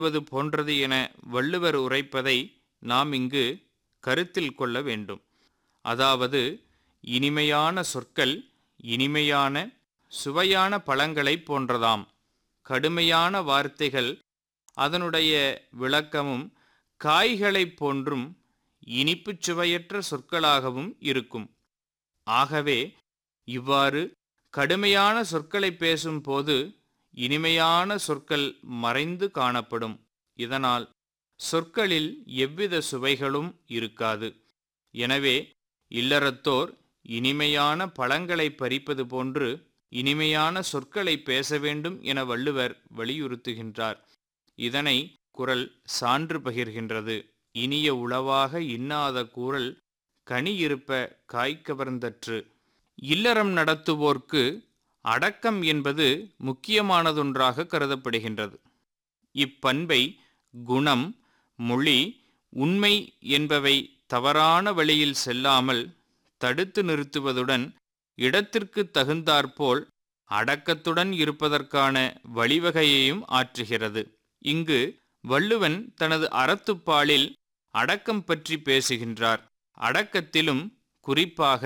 வது போன்றது என வள்ளுவர் உரைப்பதை நாம் இங்கு கருத்தில் கொள்ள வேண்டும் அதாவது இனிமையான சொற்கள் இனிமையான சுவையான பழங்களைப் போன்றதாம் கடுமையான வார்த்தைகள் அதனுடைய விளக்கமும் காய்களைப் போன்றும் இனிப்புச் சுவையற்ற சொற்களாகவும் இருக்கும் ஆகவே இவ்வாறு கடுமையான சொற்களை பேசும்போது இனிமையான சொற்கள் மறைந்து காணப்படும் இதனால் சொற்களில் எவ்வித சுவைகளும் இருக்காது எனவே இல்லறத்தோர் இனிமையான பழங்களை பறிப்பது போன்று இனிமையான சொற்களை பேச வேண்டும் என வள்ளுவர் வலியுறுத்துகின்றார் இதனை குரல் சான்று பகிர்கின்றது இனிய உளவாக இன்னாத கூறல் கனி இருப்ப காய்கவர்ந்தற்று இல்லறம் நடத்துவோர்க்கு அடக்கம் என்பது முக்கியமானதொன்றாக கருதப்படுகின்றது இப்பண்பை குணம் மொழி உண்மை என்பவை தவறான வழியில் செல்லாமல் தடுத்து நிறுத்துவதுடன் இடத்திற்கு தகுந்தாற்போல் அடக்கத்துடன் இருப்பதற்கான வழிவகையையும் ஆற்றுகிறது இங்கு வள்ளுவன் தனது அறத்துப்பாலில் அடக்கம் பற்றி பேசுகின்றார் அடக்கத்திலும் குறிப்பாக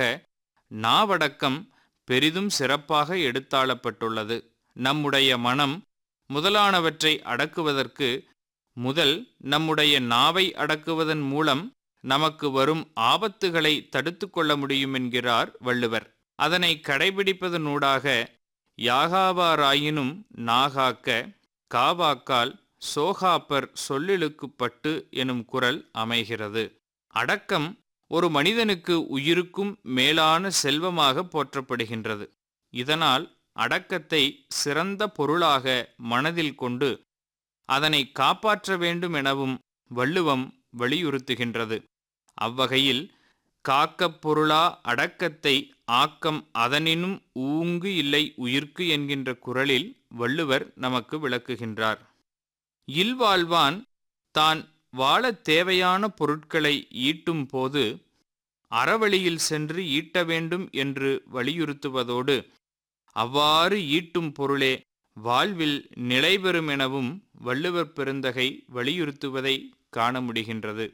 நாவடக்கம் பெரிதும் சிறப்பாக எடுத்தாளப்பட்டுள்ளது நம்முடைய மனம் முதலானவற்றை அடக்குவதற்கு முதல் நம்முடைய நாவை அடக்குவதன் மூலம் நமக்கு வரும் ஆபத்துகளை தடுத்து கொள்ள முடியும் என்கிறார் வள்ளுவர் அதனை கடைபிடிப்பதனூடாக யாகாவாராயினும் நாகாக்க காவாக்கால் சோகாப்பர் சொல்லிழுக்குப்பட்டு எனும் குரல் அமைகிறது அடக்கம் ஒரு மனிதனுக்கு உயிருக்கும் மேலான செல்வமாக போற்றப்படுகின்றது இதனால் அடக்கத்தை சிறந்த பொருளாக மனதில் கொண்டு அதனை காப்பாற்ற வேண்டும் எனவும் வள்ளுவம் வலியுறுத்துகின்றது அவ்வகையில் காக்கப் பொருளா அடக்கத்தை ஆக்கம் அதனினும் ஊங்கு இல்லை உயிர்க்கு என்கின்ற குரலில் வள்ளுவர் நமக்கு விளக்குகின்றார் இல்வாழ்வான் தான் வாழத் தேவையான பொருட்களை ஈட்டும் போது அறவழியில் சென்று ஈட்ட வேண்டும் என்று வலியுறுத்துவதோடு அவ்வாறு ஈட்டும் பொருளே வாழ்வில் நிலைபெறும் எனவும் வள்ளுவர் பெருந்தகை வலியுறுத்துவதை காண முடிகின்றது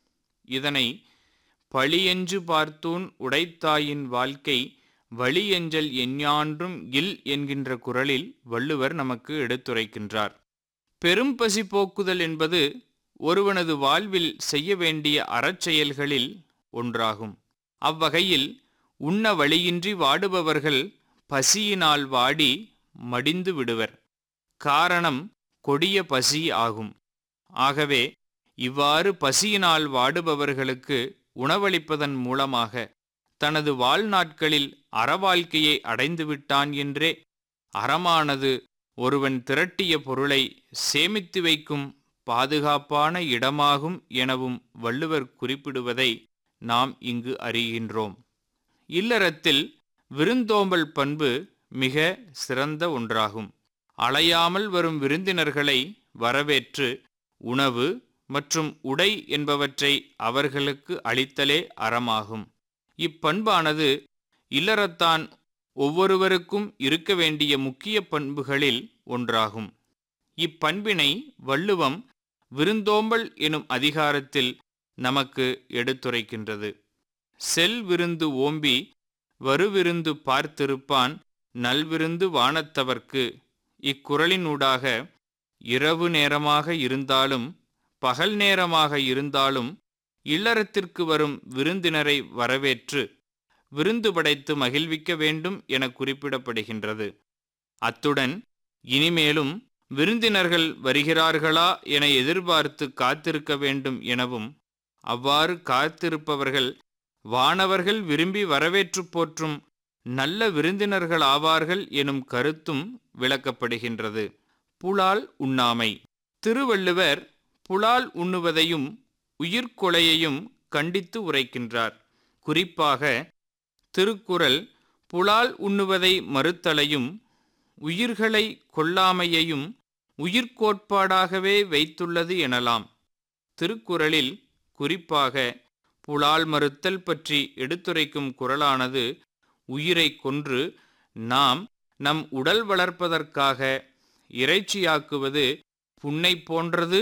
இதனை பழியெஞ்சு பார்த்தூன் உடைத்தாயின் வாழ்க்கை வழியெஞ்சல் எஞ்ஞான்றும் இல் என்கின்ற குரலில் வள்ளுவர் நமக்கு எடுத்துரைக்கின்றார் பெரும் பசி போக்குதல் என்பது ஒருவனது வாழ்வில் செய்ய வேண்டிய அறச்செயல்களில் ஒன்றாகும் அவ்வகையில் உண்ண வழியின்றி வாடுபவர்கள் பசியினால் வாடி மடிந்து விடுவர் காரணம் கொடிய பசி ஆகும் ஆகவே இவ்வாறு பசியினால் வாடுபவர்களுக்கு உணவளிப்பதன் மூலமாக தனது வாழ்நாட்களில் அறவாழ்க்கையை அடைந்துவிட்டான் என்றே அறமானது ஒருவன் திரட்டிய பொருளை சேமித்து வைக்கும் பாதுகாப்பான இடமாகும் எனவும் வள்ளுவர் குறிப்பிடுவதை நாம் இங்கு அறிகின்றோம் இல்லறத்தில் விருந்தோம்பல் பண்பு மிக சிறந்த ஒன்றாகும் அலையாமல் வரும் விருந்தினர்களை வரவேற்று உணவு மற்றும் உடை என்பவற்றை அவர்களுக்கு அளித்தலே அறமாகும் இப்பண்பானது இல்லறத்தான் ஒவ்வொருவருக்கும் இருக்க வேண்டிய முக்கிய பண்புகளில் ஒன்றாகும் இப்பண்பினை வள்ளுவம் விருந்தோம்பல் எனும் அதிகாரத்தில் நமக்கு எடுத்துரைக்கின்றது செல் விருந்து ஓம்பி வருவிருந்து பார்த்திருப்பான் நல்விருந்து வானத்தவர்க்கு இக்குறளினூடாக இரவு நேரமாக இருந்தாலும் பகல் நேரமாக இருந்தாலும் இல்லறத்திற்கு வரும் விருந்தினரை வரவேற்று விருந்து படைத்து மகிழ்விக்க வேண்டும் என குறிப்பிடப்படுகின்றது அத்துடன் இனிமேலும் விருந்தினர்கள் வருகிறார்களா என எதிர்பார்த்து காத்திருக்க வேண்டும் எனவும் அவ்வாறு காத்திருப்பவர்கள் வானவர்கள் விரும்பி வரவேற்று போற்றும் நல்ல விருந்தினர்கள் ஆவார்கள் எனும் கருத்தும் விளக்கப்படுகின்றது புலால் உண்ணாமை திருவள்ளுவர் புலால் உண்ணுவதையும் உயிர்கொலையையும் கண்டித்து உரைக்கின்றார் குறிப்பாக திருக்குறள் புலால் உண்ணுவதை மறுத்தலையும் உயிர்களை கொல்லாமையையும் உயிர்கோட்பாடாகவே வைத்துள்ளது எனலாம் திருக்குறளில் குறிப்பாக புலால் மறுத்தல் பற்றி எடுத்துரைக்கும் குரலானது உயிரை கொன்று நாம் நம் உடல் வளர்ப்பதற்காக இறைச்சியாக்குவது புண்ணை போன்றது